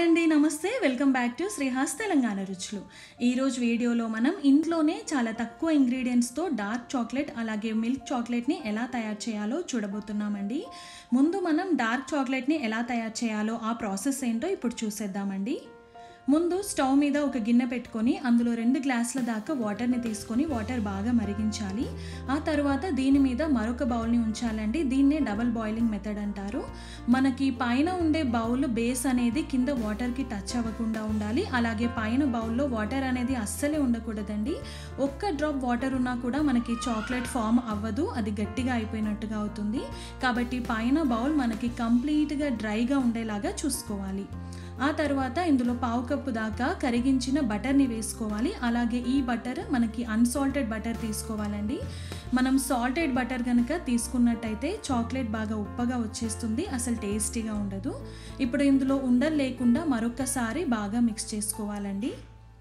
అండి నమస్తే welcome back to Srihas Telangana రుచులు ఈరోజు వీడియోలో మనం ఇంట్లోనే చాలా తక్కువ ఇంగ్రీడియంట్స్తో డార్క్ చాక్లెట్ అలాగే మిల్క్ చాక్లెట్ని ఎలా తయారు చేయాలో చూడబోతున్నామండి ముందు మనం డార్క్ చాక్లెట్ని ఎలా తయారు చేయాలో ఆ ప్రాసెస్ ఏంటో ఇప్పుడు చూసేద్దామండి ముందు స్టవ్ మీద ఒక గిన్నె పెట్టుకొని అందులో రెండు గ్లాసుల దాకా వాటర్ని తీసుకొని వాటర్ బాగా మరిగించాలి ఆ తర్వాత దీని మీద మరొక బౌల్ని ఉంచాలండి దీన్నే డబల్ బాయిలింగ్ మెథడ్ అంటారు మనకి పైన ఉండే బౌల్ బేస్ అనేది కింద వాటర్కి టచ్ అవ్వకుండా ఉండాలి అలాగే పైన బౌల్లో వాటర్ అనేది అస్సలే ఉండకూడదండి ఒక్క డ్రాప్ వాటర్ ఉన్నా కూడా మనకి చాక్లెట్ ఫామ్ అవ్వదు అది గట్టిగా అయిపోయినట్టుగా అవుతుంది కాబట్టి పైన బౌల్ మనకి కంప్లీట్గా డ్రైగా ఉండేలాగా చూసుకోవాలి ఆ తర్వాత ఇందులో పావు కప్పు దాకా కరిగించిన బటర్ని వేసుకోవాలి అలాగే ఈ బటర్ మనకి అన్సాల్టెడ్ బటర్ తీసుకోవాలండి మనం సాల్టెడ్ బటర్ కనుక తీసుకున్నట్టయితే చాక్లెట్ బాగా ఉప్పగా వచ్చేస్తుంది అసలు టేస్టీగా ఉండదు ఇప్పుడు ఇందులో ఉండలు లేకుండా మరొకసారి బాగా మిక్స్ చేసుకోవాలండి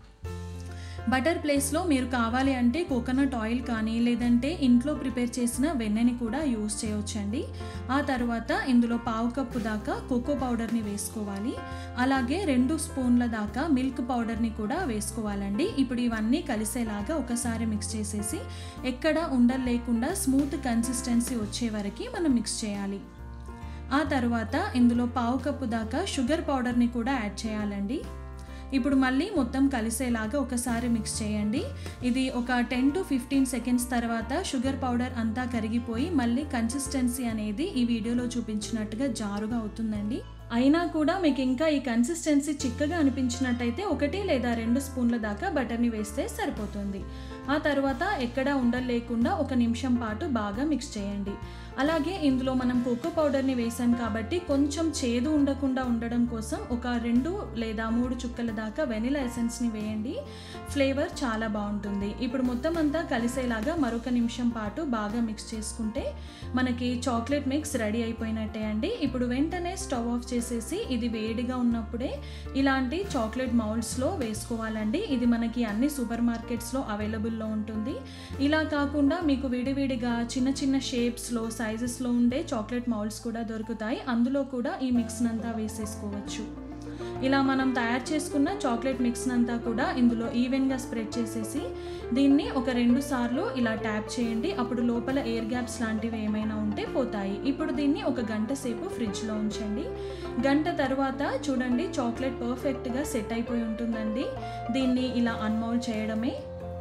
బటర్ ప్లేస్లో మీరు కావాలి అంటే కోకోనట్ ఆయిల్ కానీ లేదంటే ఇంట్లో ప్రిపేర్ చేసిన వెన్నెని కూడా యూస్ చేయవచ్చండి ఆ తర్వాత ఇందులో పావు కప్పు దాకా కోకో పౌడర్ని వేసుకోవాలి అలాగే రెండు స్పూన్ల దాకా మిల్క్ పౌడర్ని కూడా వేసుకోవాలండి ఇప్పుడు ఇవన్నీ కలిసేలాగా ఒకసారి మిక్స్ చేసేసి ఎక్కడ ఉండలు లేకుండా స్మూత్ కన్సిస్టెన్సీ వచ్చే వరకు మనం మిక్స్ చేయాలి ఆ తర్వాత ఇందులో పావు కప్పు దాకా షుగర్ పౌడర్ని కూడా యాడ్ చేయాలండి ఇప్పుడు మళ్ళీ మొత్తం కలిసేలాగా ఒకసారి మిక్స్ చేయండి ఇది ఒక టెన్ టు ఫిఫ్టీన్ సెకండ్స్ తర్వాత షుగర్ పౌడర్ అంతా కరిగిపోయి మళ్ళీ కన్సిస్టెన్సీ అనేది ఈ వీడియోలో చూపించినట్టుగా జారుగా అవుతుందండి అయినా కూడా మీకు ఇంకా ఈ కన్సిస్టెన్సీ చిక్కగా అనిపించినట్టయితే ఒకటి లేదా రెండు స్పూన్ల దాకా బటర్ని వేస్తే సరిపోతుంది ఆ తర్వాత ఎక్కడ ఉండలు లేకుండా ఒక నిమిషం పాటు బాగా మిక్స్ చేయండి అలాగే ఇందులో మనం కోకో పౌడర్ని వేసాం కాబట్టి కొంచెం చేదు ఉండకుండా ఉండడం కోసం ఒక రెండు లేదా మూడు చుక్కల దాకా వెనిలా ఎసెన్స్ని వేయండి ఫ్లేవర్ చాలా బాగుంటుంది ఇప్పుడు మొత్తం అంతా కలిసేలాగా మరొక నిమిషం పాటు బాగా మిక్స్ చేసుకుంటే మనకి చాక్లెట్ మిక్స్ రెడీ అయిపోయినట్టే అండి ఇప్పుడు వెంటనే స్టవ్ ఆఫ్ చేసేసి ఇది వేడిగా ఉన్నప్పుడే ఇలాంటి చాక్లెట్ మౌల్డ్స్లో వేసుకోవాలండి ఇది మనకి అన్ని సూపర్ మార్కెట్స్లో అవైలబుల్లో ఉంటుంది ఇలా కాకుండా మీకు విడివిడిగా చిన్న చిన్న షేప్స్లో సైజెస్లో ఉండే చాక్లెట్ మౌల్డ్స్ కూడా దొరుకుతాయి అందులో కూడా ఈ మిక్స్ని అంతా వేసేసుకోవచ్చు ఇలా మనం తయారు చేసుకున్న చాక్లెట్ మిక్స్ అంతా కూడా ఇందులో ఈవెన్గా స్ప్రెడ్ చేసేసి దీన్ని ఒక రెండు సార్లు ఇలా ట్యాప్ చేయండి అప్పుడు లోపల ఎయిర్ గ్యాప్స్ లాంటివి ఏమైనా ఉంటే పోతాయి ఇప్పుడు దీన్ని ఒక గంట సేపు ఫ్రిడ్జ్లో ఉంచండి గంట తర్వాత చూడండి చాక్లెట్ పర్ఫెక్ట్గా సెట్ అయిపోయి ఉంటుందండి దీన్ని ఇలా అన్మౌల్డ్ చేయడమే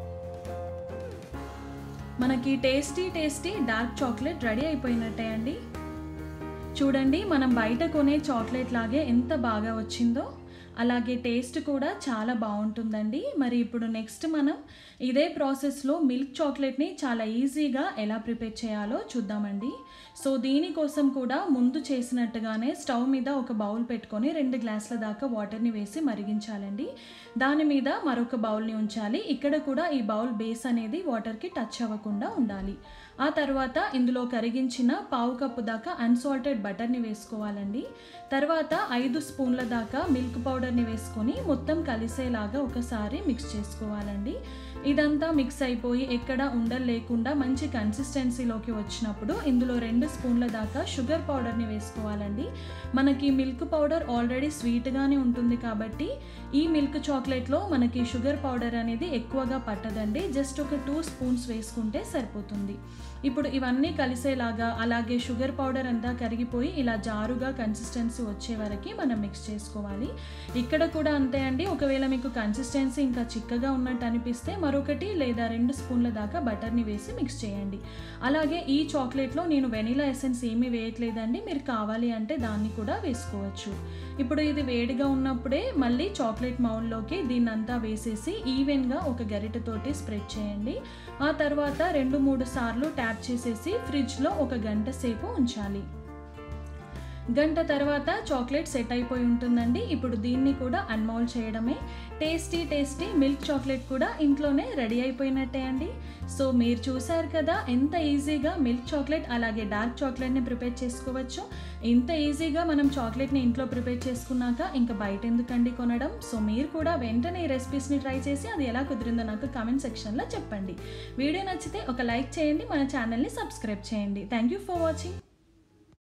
మనకి tasty tasty dark chocolate ready అయిపోయినట్టే అండి చూడండి మనం బయట కొనే చాక్లెట్ లాగే ఎంత బాగా వచ్చిందో అలాగే టేస్ట్ కూడా చాలా బాగుంటుందండి మరి ఇప్పుడు నెక్స్ట్ మనం ఇదే ప్రాసెస్లో మిల్క్ చాక్లెట్ని చాలా ఈజీగా ఎలా ప్రిపేర్ చేయాలో చూద్దామండి సో దీనికోసం కూడా ముందు చేసినట్టుగానే స్టవ్ మీద ఒక బౌల్ పెట్టుకొని రెండు గ్లాసుల దాకా వాటర్ని వేసి మరిగించాలండి దాని మీద మరొక బౌల్ని ఉంచాలి ఇక్కడ కూడా ఈ బౌల్ బేస్ అనేది వాటర్కి టచ్ అవ్వకుండా ఉండాలి ఆ తర్వాత ఇందులో కరిగించిన పావు కప్పు దాకా అన్సాల్టెడ్ బటర్ని వేసుకోవాలండి తర్వాత ఐదు స్పూన్ల దాకా మిల్క్ పౌడర్ని వేసుకొని మొత్తం కలిసేలాగా ఒకసారి మిక్స్ చేసుకోవాలండి ఇదంతా మిక్స్ అయిపోయి ఎక్కడ ఉండలు లేకుండా మంచి కన్సిస్టెన్సీలోకి వచ్చినప్పుడు ఇందులో రెండు స్పూన్ల దాకా షుగర్ పౌడర్ని వేసుకోవాలండి మనకి మిల్క్ పౌడర్ ఆల్రెడీ స్వీట్గానే ఉంటుంది కాబట్టి ఈ మిల్క్ చాక్లెట్లో మనకి షుగర్ పౌడర్ అనేది ఎక్కువగా పట్టదండి జస్ట్ ఒక టూ స్పూన్స్ వేసుకుంటే సరిపోతుంది ఇప్పుడు ఇవన్నీ కలిసేలాగా అలాగే షుగర్ పౌడర్ అంతా కరిగిపోయి ఇలా జారుగా కన్సిస్టెన్సీ వచ్చే వరకు మనం మిక్స్ చేసుకోవాలి ఇక్కడ కూడా అంతే అండి ఒకవేళ మీకు కన్సిస్టెన్సీ ఇంకా చిక్కగా ఉన్నట్టు అనిపిస్తే మరొకటి లేదా రెండు స్పూన్ల దాకా బటర్ని వేసి మిక్స్ చేయండి అలాగే ఈ చాక్లెట్లో నేను వెనిలా ఎసెన్స్ ఏమీ వేయట్లేదండి మీరు కావాలి అంటే దాన్ని కూడా వేసుకోవచ్చు ఇప్పుడు ఇది వేడిగా ఉన్నప్పుడే మళ్ళీ చాక్లెట్ మౌల్లోకి దీన్నంతా వేసేసి ఈవెన్గా ఒక గరిటెతోటి స్ప్రెడ్ చేయండి ఆ తర్వాత రెండు మూడు సార్లు ట్యాప్ చేసేసి ఫ్రిడ్జ్లో ఒక గంట సేపు ఉంచాలి గంట తర్వాత చాక్లెట్ సెట్ అయిపోయి ఉంటుందండి ఇప్పుడు దీన్ని కూడా అన్మౌల్ చేయడమే టేస్టీ టేస్టీ మిల్క్ చాక్లెట్ కూడా ఇంట్లోనే రెడీ అయిపోయినట్టే అండి సో మీరు చూసారు కదా ఎంత ఈజీగా మిల్క్ చాక్లెట్ అలాగే డార్క్ చాక్లెట్ని ప్రిపేర్ చేసుకోవచ్చు ఇంత ఈజీగా మనం చాక్లెట్ని ఇంట్లో ప్రిపేర్ చేసుకున్నాక ఇంకా బయట ఎందుకండి కొనడం సో మీరు కూడా వెంటనే ఈ రెసిపీస్ని ట్రై చేసి అది ఎలా కుదిరిందో నాకు కమెంట్ సెక్షన్లో చెప్పండి వీడియో నచ్చితే ఒక లైక్ చేయండి మన ఛానల్ని సబ్స్క్రైబ్ చేయండి థ్యాంక్ యూ ఫర్ వాచింగ్